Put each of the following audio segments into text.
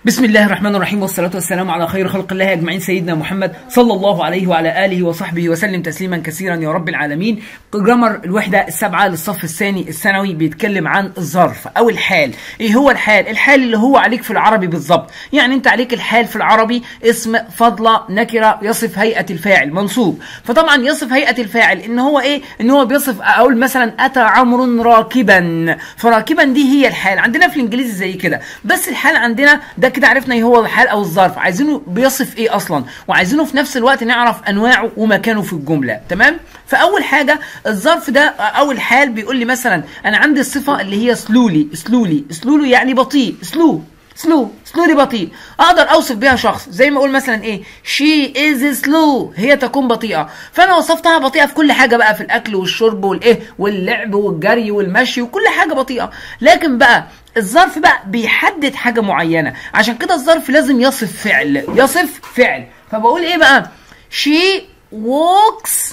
بسم الله الرحمن الرحيم والصلاة والسلام على خير خلق الله أجمعين سيدنا محمد صلى الله عليه وعلى آله وصحبه وسلم تسليما كثيرا يا رب العالمين جرامر الوحدة السابعة للصف الثاني الثانوي بيتكلم عن الظرف أو الحال إيه هو الحال؟ الحال اللي هو عليك في العربي بالظبط يعني أنت عليك الحال في العربي اسم فضلة نكرة يصف هيئة الفاعل منصوب فطبعا يصف هيئة الفاعل إن هو إيه؟ إن هو بيصف أقول مثلا أتى عمرو راكبا فراكبا دي هي الحال عندنا في الإنجليزي زي كده بس الحال عندنا ده كده عرفنا ايه هو الحال او الظرف عايزينه بيصف ايه اصلا وعايزينه في نفس الوقت نعرف انواعه ومكانه في الجمله تمام فاول حاجه الظرف ده او الحال بيقول لي مثلا انا عندي الصفه اللي هي سلولي سلولي سلولي يعني بطيء سلو سلو سلو دي بطيء اقدر اوصف بيها شخص زي ما اقول مثلا ايه شي از سلو هي تكون بطيئه فانا وصفتها بطيئه في كل حاجه بقى في الاكل والشرب والايه واللعب والجري والمشي وكل حاجه بطيئه لكن بقى الظرف بقى بيحدد حاجه معينه عشان كده الظرف لازم يصف فعل يصف فعل فبقول ايه بقى شي walks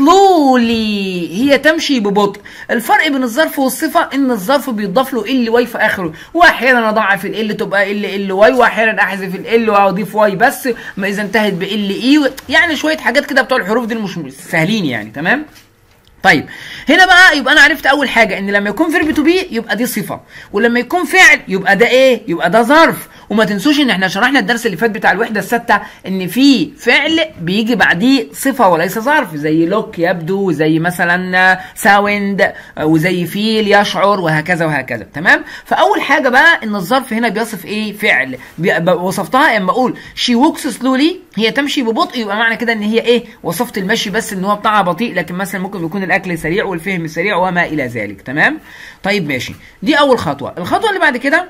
slowly هي تمشي ببطء الفرق بين الظرف والصفه ان الظرف بيضاف له ال واي في اخره واحيانا اضاعف ال تبقى ال ال واي واحيانا احذف ال واضيف واي بس ما اذا انتهت بال اي يعني شويه حاجات كده بتوع الحروف دي مش سهلين يعني تمام طيب هنا بقى يبقى انا عرفت اول حاجه ان لما يكون فيرب تو بي يبقى دي صفه ولما يكون فعل يبقى ده ايه يبقى ده ظرف وما تنسوش ان احنا شرحنا الدرس اللي فات بتاع الوحده السادسه ان في فعل بيجي بعديه صفه وليس ظرف زي لوك يبدو زي مثلا ساوند وزي فيل يشعر وهكذا وهكذا تمام فاول حاجه بقى ان الظرف هنا بيصف ايه فعل وصفتها اما اقول شي ووكس سلولي هي تمشي ببطء يبقى معنى كده ان هي ايه وصفت المشي بس ان هو بتاعها بطيء لكن مثلا ممكن يكون الاكل سريع والفهم سريع وما الى ذلك تمام طيب ماشي دي اول خطوه الخطوه اللي بعد كده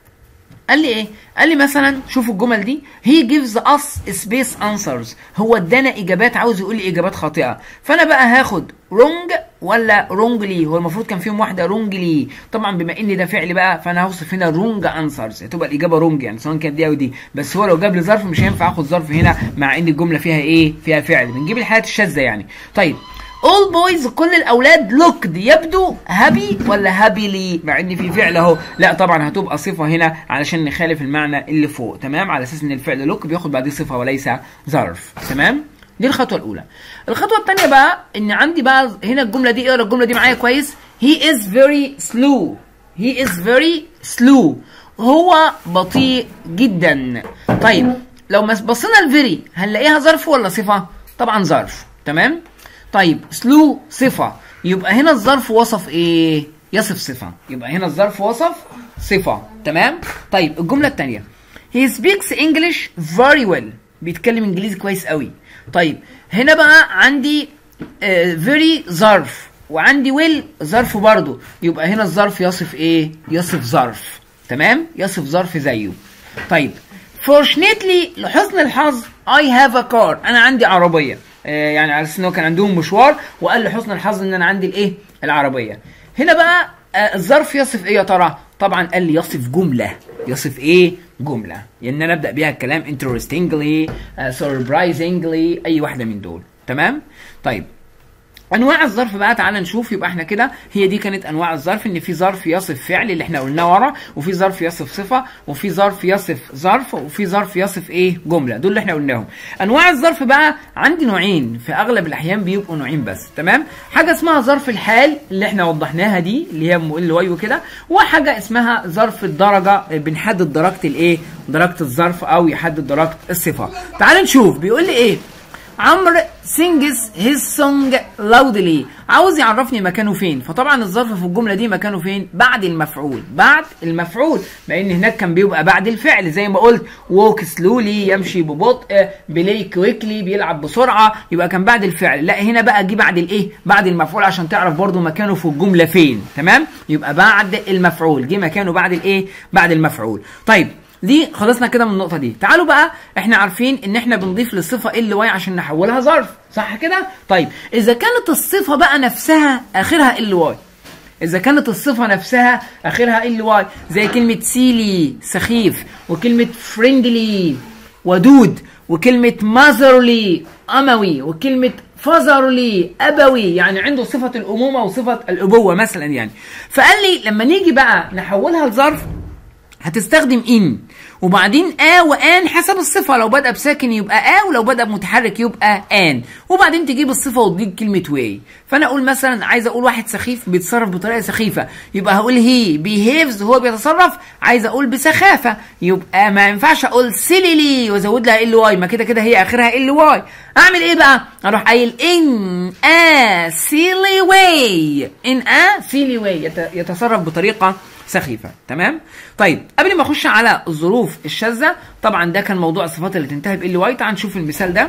قال لي ايه قال لي مثلا شوفوا الجمل دي he gives us space answers هو ادانا اجابات عاوز يقول لي اجابات خاطئه فانا بقى هاخد wrong ولا wrongly هو المفروض كان فيهم واحده wrongly طبعا بما ان ده فعل بقى فانا هوصف هنا wrong answers هتبقى الاجابه wrong يعني سواء كانت دي او دي بس هو لو جاب لي ظرف مش هينفع اخد ظرف هنا مع ان الجمله فيها ايه فيها فعل بنجيب الحالات الشاذه يعني طيب all boys كل الاولاد looked يبدو هابي ولا هابيلي مع ان في فعل اهو لا طبعا هتبقى صفه هنا علشان نخالف المعنى اللي فوق تمام على اساس ان الفعل لوك بياخد بعديه صفه وليس ظرف تمام دي الخطوه الاولى الخطوه الثانيه بقى ان عندي بقى هنا الجمله دي اقرا الجمله دي معايا كويس he is very slow he is very slow هو بطيء جدا طيب لو بصينا الفيري هنلاقيها ظرف ولا صفه طبعا ظرف تمام طيب سلو صفة يبقى هنا الظرف وصف ايه؟ يصف صفة يبقى هنا الظرف وصف صفة تمام؟ طيب الجملة الثانية He speaks English very well بيتكلم انجليزي كويس قوي طيب هنا بقى عندي uh, very ظرف وعندي will ظرف برضه يبقى هنا الظرف يصف ايه؟ يصف ظرف تمام؟ يصف ظرف زيه طيب fortunately لحسن الحظ I have a car انا عندي عربية يعني على اساس ان هو كان عندهم مشوار وقال لحسن الحظ ان انا عندي الايه العربيه هنا بقى الظرف يصف ايه يا ترى طبعا قال لي يصف جمله يصف ايه جمله يعني انا ابدا بيها الكلام interestingly uh, surprisingly اي واحده من دول تمام طيب انواع الظرف بقى تعالى نشوف يبقى احنا كده هي دي كانت انواع الظرف ان في ظرف يصف فعل اللي احنا قلناه ورا وفي ظرف يصف صفه وفي ظرف يصف ظرف وفي ظرف يصف ايه جمله دول اللي احنا قلناهم انواع الظرف بقى عندي نوعين في اغلب الاحيان بيبقوا نوعين بس تمام حاجه اسمها ظرف الحال اللي احنا وضحناها دي اللي هي ال واي وكده وحاجه اسمها ظرف الدرجه بنحدد درجه الايه درجه الظرف او يحدد درجه الصفه تعال نشوف بيقول لي ايه عمرو سينجز هيز سونج لاودلي عاوز يعرفني مكانه فين فطبعا الظرف في الجمله دي مكانه فين بعد المفعول بعد المفعول لان هناك كان بيبقى بعد الفعل زي ما قلت ووك سلولي يمشي ببطء بلاي كويكلي بيلعب بسرعه يبقى كان بعد الفعل لا هنا بقى جه بعد الايه بعد المفعول عشان تعرف برضو مكانه في الجمله فين تمام يبقى بعد المفعول جه مكانه بعد الايه بعد المفعول طيب دي خلصنا كده من النقطه دي تعالوا بقى احنا عارفين ان احنا بنضيف للصفه ال واي عشان نحولها ظرف صح كده طيب اذا كانت الصفه بقى نفسها اخرها ال واي اذا كانت الصفه نفسها اخرها ال واي زي كلمه سيلي سخيف وكلمه فريندلي ودود وكلمه ماذرلي اموي وكلمه فازرلي ابوي يعني عنده صفه الامومه وصفه الابوه مثلا يعني فقال لي لما نيجي بقى نحولها لظرف هتستخدم ان وبعدين ا وان حسب الصفه لو بدا بساكن يبقى ا ولو بدا بمتحرك يبقى ان وبعدين تجيب الصفه وتجيب كلمه واي فانا اقول مثلا عايز اقول واحد سخيف بيتصرف بطريقه سخيفه يبقى هقول هي بيهيفز هو بيتصرف عايز اقول بسخافه يبقى ما ينفعش اقول سيليلي وازود لها ال واي ما كده كده هي اخرها ال واي اعمل ايه بقى اروح قايل ان ا سيلي واي ان ا سيلي واي يتصرف بطريقه سخيفه تمام طيب قبل ما اخش على الظروف الشاذه طبعا ده كان موضوع الصفات اللي تنتهي بال واي تعال نشوف المثال ده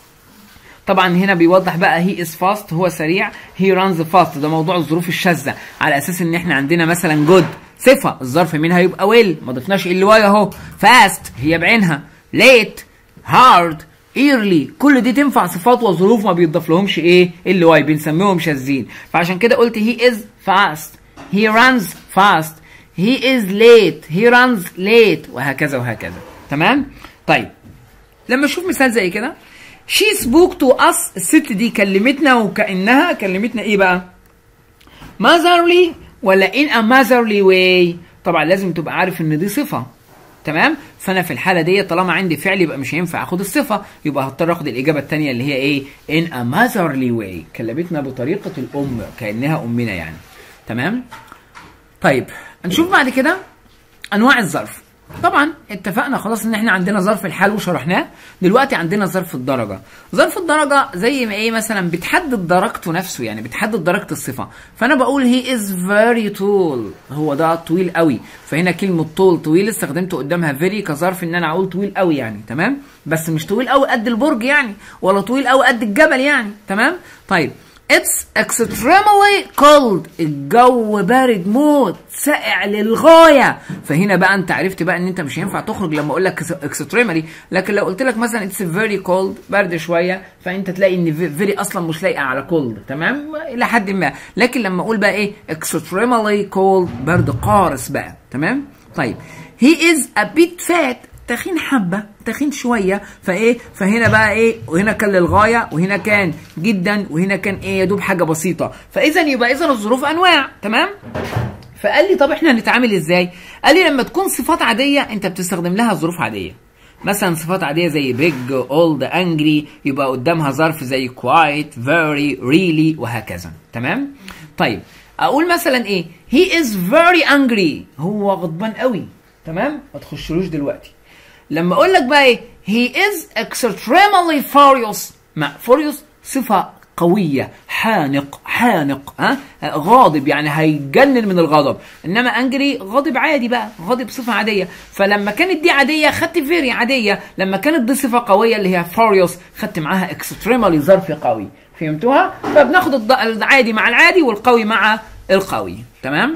طبعا هنا بيوضح بقى هي از فاست هو سريع هي رانز فاست ده موضوع الظروف الشاذه على اساس ان احنا عندنا مثلا جود صفه الظرف منها يبقى ويل ما ضفناش ال واي اهو فاست هي بعينها ليت هارد ايرلي كل دي تنفع صفات وظروف ما بيضاف لهمش ايه ال واي بنسميهم شاذين فعشان كده قلت هي از فاست he runs fast he is late he runs late وهكذا وهكذا تمام طيب لما اشوف مثال زي كده she spoke to us الست دي كلمتنا وكانها كلمتنا ايه بقى motherly ولا in a motherly way طبعا لازم تبقى عارف ان دي صفه تمام فانا في الحاله دي طالما عندي فعل يبقى مش هينفع اخد الصفه يبقى هضطر اخد الاجابه الثانيه اللي هي ايه in a motherly way كلمتنا بطريقه الام كانها امنا يعني تمام طيب هنشوف بعد كده انواع الظرف طبعا اتفقنا خلاص ان احنا عندنا ظرف الحال وشرحناه دلوقتي عندنا ظرف الدرجه ظرف الدرجه زي ما ايه مثلا بتحدد درجته نفسه يعني بتحدد درجه الصفه فانا بقول هي از فيري طول هو ده طويل قوي فهنا كلمه طول طويل استخدمته قدامها فيري كظرف ان انا اقول طويل قوي يعني تمام بس مش طويل قوي قد البرج يعني ولا طويل قوي قد الجبل يعني تمام طيب It's extremely cold الجو بارد موت ساقع للغاية فهنا بقى انت عرفت بقى ان انت مش هينفع تخرج لما اقول لك extremely لكن لو قلت لك مثلا it's very cold برد شوية فانت تلاقي ان very اصلا مش لايقة على cold تمام الى حد ما لكن لما اقول بقى ايه extremely cold برد قارس بقى تمام طيب he is a bit fat تخين حبه تخين شويه فايه فهنا بقى ايه وهنا كان للغايه وهنا كان جدا وهنا كان ايه يا دوب حاجه بسيطه فاذا يبقى اذا الظروف انواع تمام فقال لي طب احنا هنتعامل ازاي قال لي لما تكون صفات عاديه انت بتستخدم لها ظروف عاديه مثلا صفات عاديه زي بيج اولد انجري يبقى قدامها ظرف زي كوايت فيري ريلي وهكذا تمام طيب اقول مثلا ايه هي از فيري انجري هو غضبان قوي تمام ما تخشلوش دلوقتي لما اقول لك بقى ايه he is extremely furious ما furious صفة قوية حانق حانق ها غاضب يعني هيجنن من الغضب انما انجري غاضب عادي بقى غاضب صفة عادية فلما كانت دي عادية خدت فيري عادية لما كانت دي صفة قوية اللي هي furious خدت معاها extremely ظرف قوي فهمتوها فبناخد العادي مع العادي والقوي مع القوي تمام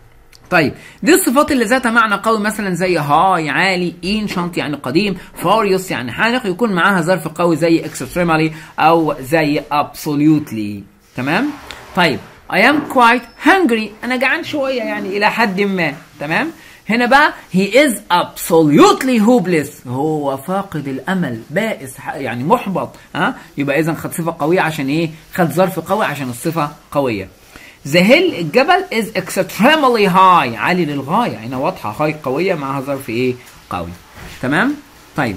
طيب دي الصفات اللي ذاتها معنى قوي مثلا زي هاي عالي انشنت يعني قديم فوريوس يعني حانق يكون معاها ظرف قوي زي extremely او زي absolutely تمام طيب I am quite hungry انا جعان شويه يعني الى حد ما تمام هنا بقى he is absolutely hopeless هو فاقد الامل بائس يعني محبط ها يبقى اذا خد صفه قويه عشان ايه خد ظرف قوي عشان الصفه قويه The hill الجبل is extremely high عالي للغاية هنا واضحة هاي قوية معاها ظرف ايه قوي تمام طيب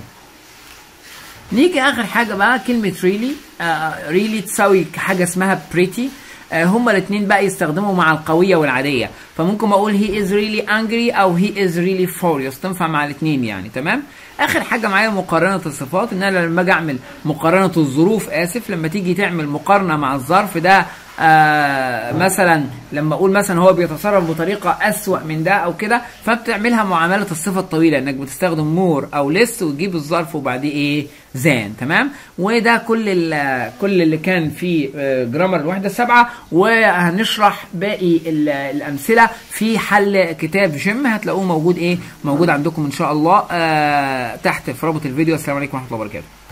نيجي اخر حاجة بقى كلمة really uh, really تساوي حاجة اسمها pretty uh, هما الاثنين بقى يستخدموا مع القوية والعادية فممكن اقول he is really angry او he is really furious تنفع مع الاثنين يعني تمام اخر حاجه معايا مقارنه الصفات ان انا لما اجي اعمل مقارنه الظروف اسف لما تيجي تعمل مقارنه مع الظرف ده آه مثلا لما اقول مثلا هو بيتصرف بطريقه اسوأ من ده او كده فبتعملها معامله الصفه الطويله انك بتستخدم مور او لس وتجيب الظرف وبعديه ايه زان تمام وده كل كل اللي كان في جرامر الوحده السبعه وهنشرح باقي الامثله في حل كتاب جيم هتلاقوه موجود ايه موجود عندكم ان شاء الله آه تحت في رابط الفيديو السلام عليكم ورحمه الله وبركاته